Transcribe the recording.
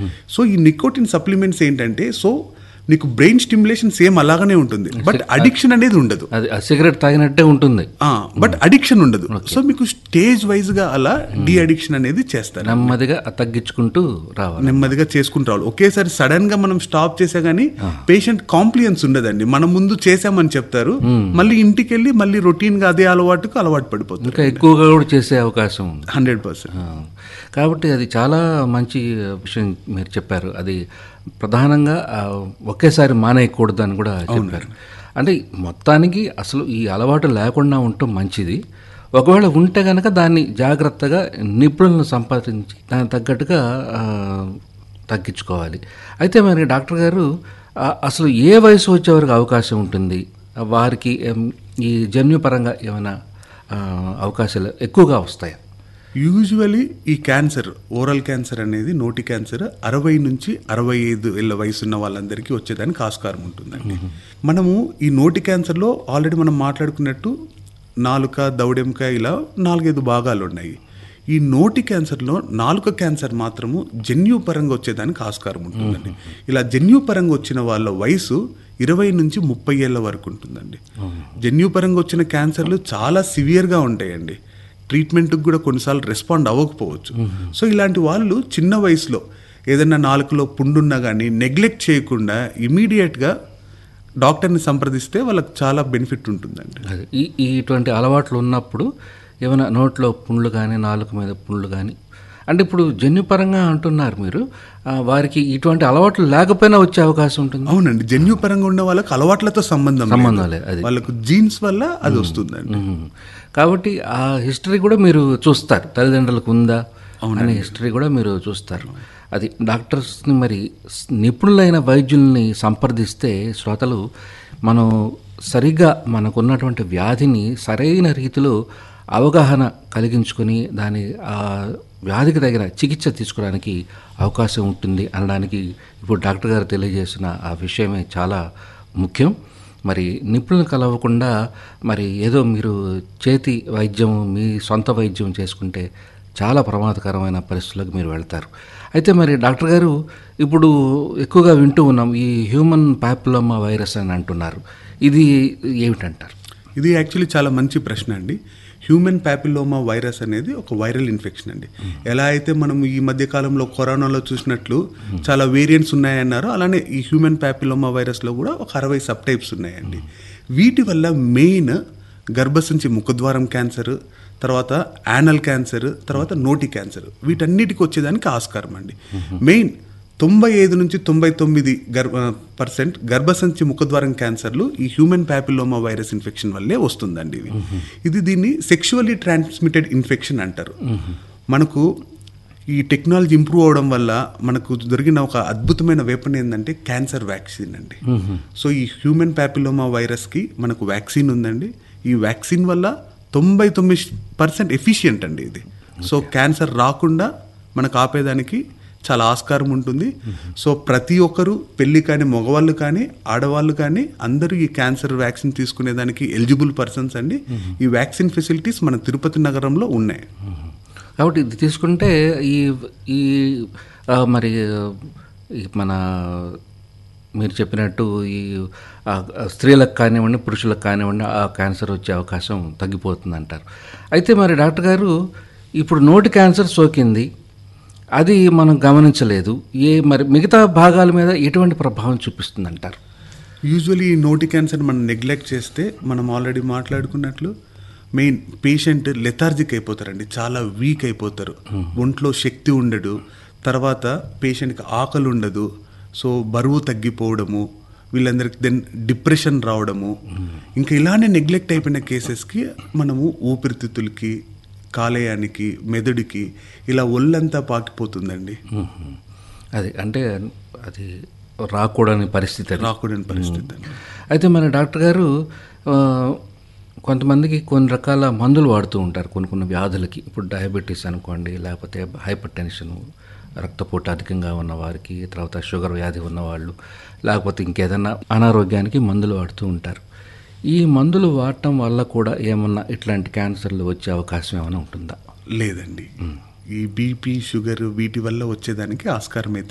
So ఈ nicotine supplements ఏంటంటే so నీకు బ్రెయిన్ స్టిమ్యులేషన్ సేమ్ అలాగనే ఉంటుంది బట్ అడిక్షన్ అనేది ఉండదు అది ఆ సిగరెట్ తాగినట్టే ఉంటుంది బట్ అడిక్షన్ ఉండదు సో మీకు స్టేజ్ వైజ్ గా అలా డి అడిక్షన్ అనేది చేస్తారు నెమ్మదిగా తగ్గించుకుంటూ రావాలి నెమ్మదిగా చేసుకుంటూ రావాలి ఒకేసారి సడన్ గా మనం స్టాప్ చేసా గానీ పేషెంట్ కాంప్లియన్స్ ఉండదండి మనం ముందు చేసామని చెప్తారు మళ్ళీ ఇంటికి వెళ్ళి మళ్ళీ రొటీన్ గా అదే అలవాటుకు అలవాటు పడిపోతుంది ఇంకా ఎక్కువగా కూడా చేసే అవకాశం ఉంది హండ్రెడ్ పర్సెంట్ ఆ, కాబట్టి అది చాలా మంచి విషయం మీరు చెప్పారు అది ప్రధానంగా ఆ, ఒకేసారి మానేయకూడదు అని కూడా చెప్పారు అంటే మొత్తానికి అసలు ఈ అలవాటు లేకుండా ఉండటం మంచిది ఒకవేళ ఉంటే కనుక దాన్ని జాగ్రత్తగా నిపుణులను సంపాదించి దానికి తగ్గట్టుగా ఆ, తగ్గించుకోవాలి అయితే మరి డాక్టర్ గారు ఆ, అసలు ఏ వయసు వచ్చే వరకు అవకాశం ఉంటుంది ఆ, వారికి ఏం, ఈ జన్యుపరంగా ఏమైనా ఆ, అవకాశాలు ఎక్కువగా వస్తాయా యూజువలీ ఈ క్యాన్సర్ ఓరల్ క్యాన్సర్ అనేది నోటి క్యాన్సర్ అరవై నుంచి అరవై ఐదు ఏళ్ళ వయసు ఉన్న వాళ్ళందరికీ వచ్చేదానికి ఆస్కారం ఉంటుందండి మనము ఈ నోటి క్యాన్సర్లో ఆల్రెడీ మనం మాట్లాడుకున్నట్టు నాలుక దౌడెంక ఇలా నాలుగైదు భాగాలు ఉన్నాయి ఈ నోటి క్యాన్సర్లో నాలుక క్యాన్సర్ మాత్రము జన్యుపరంగా వచ్చేదానికి ఆస్కారం ఉంటుందండి ఇలా జన్యుపరంగా వచ్చిన వాళ్ళ వయసు ఇరవై నుంచి ముప్పై ఏళ్ళ వరకు ఉంటుందండి జన్యుపరంగా వచ్చిన క్యాన్సర్లు చాలా సివియర్గా ఉంటాయండి ట్రీట్మెంట్కి కూడా కొన్నిసార్లు రెస్పాండ్ అవ్వకపోవచ్చు సో ఇలాంటి వాళ్ళు చిన్న వయసులో ఏదైనా నాలుకలో పుండున్నా కానీ నెగ్లెక్ట్ చేయకుండా ఇమీడియట్గా డాక్టర్ని సంప్రదిస్తే వాళ్ళకి చాలా బెనిఫిట్ ఉంటుందండి అది ఈ ఈ ఇటువంటి అలవాట్లు ఉన్నప్పుడు ఏమైనా నోట్లో పుండ్లు కానీ నాలుక మీద పుండ్లు కానీ అంటే ఇప్పుడు జన్యుపరంగా అంటున్నారు మీరు ఆ, వారికి ఇటువంటి అలవాట్లు లేకపోయినా వచ్చే అవకాశం ఉంటుంది అవునండి జన్యుపరంగా ఉన్న వాళ్ళకి అలవాట్లతో సంబంధం లేదు. సంబంధం లేదు అది వాళ్ళకు జీన్స్ వల్ల అది వస్తుందండి మ్మ్. కాబట్టి ఆ హిస్టరీ కూడా మీరు చూస్తారు తల్లిదండ్రులకు ఉందా అనే హిస్టరీ కూడా మీరు చూస్తారు అది డాక్టర్స్ని మరి స్- నిపుణులైన వైద్యుల్ని సంప్రదిస్తే శ్రోతలు మనం సరిగ్గా మనకున్నటువంటి వ్యాధిని సరైన రీతిలో అవగాహన కలిగించుకొని దాని ఆ వ్యాధికి తగిన చికిత్స తీసుకోవడానికి అవకాశం ఉంటుంది అనడానికి ఇప్పుడు డాక్టర్ గారు తెలియజేసిన ఆ విషయమే చాలా ముఖ్యం మరి నిపుణులు కలవకుండా మరి ఏదో మీరు చేతి వైద్యం మీ సొంత వైద్యం చేసుకుంటే చాలా ప్రమాదకరమైన పరిస్థితులకు మీరు వెళ్తారు అయితే మరి డాక్టర్ గారు ఇప్పుడు ఎక్కువగా వింటూ ఉన్నాం ఈ హ్యూమన్ పాపులోమా వైరస్ అని అంటున్నారు ఇది ఏమిటంటారు ఇది యాక్చువల్లీ చాలా మంచి ప్రశ్న అండి హ్యూమన్ ప్యాపిలోమా వైరస్ అనేది ఒక వైరల్ ఇన్ఫెక్షన్ అండి ఎలా అయితే మనం ఈ మధ్య కాలంలో కరోనాలో చూసినట్లు చాలా వేరియంట్స్ ఉన్నాయన్నారు అలానే ఈ హ్యూమన్ ప్యాపిలోమా వైరస్లో కూడా ఒక అరవై సబ్ టైప్స్ ఉన్నాయండి వీటి వల్ల మెయిన్ గర్భసంచి ముఖద్వారం క్యాన్సర్ తర్వాత యానల్ క్యాన్సర్ తర్వాత నోటి క్యాన్సర్ వీటన్నిటికి వచ్చేదానికి ఆస్కారం అండి మెయిన్ తొంభై ఐదు నుంచి తొంభై తొమ్మిది గర్భ పర్సెంట్ గర్భసంచి ముఖద్వారం క్యాన్సర్లు ఈ హ్యూమన్ ప్యాపిలోమా వైరస్ ఇన్ఫెక్షన్ వల్లే వస్తుందండి ఇది ఇది దీన్ని సెక్షువల్లీ ట్రాన్స్మిటెడ్ ఇన్ఫెక్షన్ అంటారు మనకు ఈ టెక్నాలజీ ఇంప్రూవ్ అవడం వల్ల మనకు దొరికిన ఒక అద్భుతమైన వేపన్ ఏంటంటే క్యాన్సర్ వ్యాక్సిన్ అండి సో ఈ హ్యూమన్ ప్యాపిలోమా వైరస్కి మనకు వ్యాక్సిన్ ఉందండి ఈ వ్యాక్సిన్ వల్ల తొంభై తొమ్మిది పర్సెంట్ ఎఫిషియంట్ అండి ఇది సో క్యాన్సర్ రాకుండా మనకు ఆపేదానికి చాలా ఆస్కారం ఉంటుంది సో ప్రతి ఒక్కరు పెళ్లి కానీ మగవాళ్ళు కానీ ఆడవాళ్ళు కానీ అందరూ ఈ క్యాన్సర్ వ్యాక్సిన్ తీసుకునేదానికి ఎలిజిబుల్ పర్సన్స్ అండి ఈ వ్యాక్సిన్ ఫెసిలిటీస్ మన తిరుపతి నగరంలో ఉన్నాయి కాబట్టి ఇది తీసుకుంటే ఈ ఈ ఆ, మరి ఈ మన మీరు చెప్పినట్టు ఈ ఆ, స్త్రీలకు కానివ్వండి పురుషులకు కానివ్వండి ఆ క్యాన్సర్ వచ్చే అవకాశం తగ్గిపోతుంది అంటారు అయితే మరి డాక్టర్ గారు ఇప్పుడు నోటి క్యాన్సర్ సోకింది అది మనం గమనించలేదు ఏ మరి మిగతా భాగాల మీద ఎటువంటి ప్రభావం చూపిస్తుంది అంటారు యూజువలీ ఈ నోటి క్యాన్సర్ మనం నెగ్లెక్ట్ చేస్తే మనం ఆల్రెడీ మాట్లాడుకున్నట్లు మెయిన్ పేషెంట్ లెథార్జిక్ అయిపోతారండి చాలా వీక్ అయిపోతారు ఒంట్లో శక్తి ఉండదు తర్వాత పేషెంట్కి ఆకలి ఉండదు సో బరువు తగ్గిపోవడము వీళ్ళందరికి దెన్ డిప్రెషన్ రావడము ఇంకా ఇలానే నెగ్లెక్ట్ అయిపోయిన కేసెస్కి మనము ఊపిరితిత్తులకి కాలేయానికి మెదడుకి ఇలా ఒళ్ళంతా పాకిపోతుందండి మ్మ్. అది అంటే అది రాకూడని పరిస్థితి అది. రాకూడని పరిస్థితి అండి అయితే మన డాక్టర్ గారు ఆ, కొంతమందికి కొన్ని రకాల మందులు వాడుతూ ఉంటారు కొన్ని కొన్ని వ్యాధులకి ఇప్పుడు డయాబెటీస్ అనుకోండి లేకపోతే హైపర్ టెన్షన్ రక్తపోటు అధికంగా ఉన్న వారికి తర్వాత షుగర్ వ్యాధి ఉన్నవాళ్ళు లేకపోతే ఇంకేదైనా అనారోగ్యానికి మందులు వాడుతూ ఉంటారు ఈ మందులు వాడటం వల్ల కూడా ఏమన్నా ఇట్లాంటి క్యాన్సర్లు వచ్చే అవకాశం ఏమైనా ఉంటుందా లేదండి ఈ బీపీ షుగర్ వీటి వల్ల వచ్చేదానికి ఆస్కారం అయితే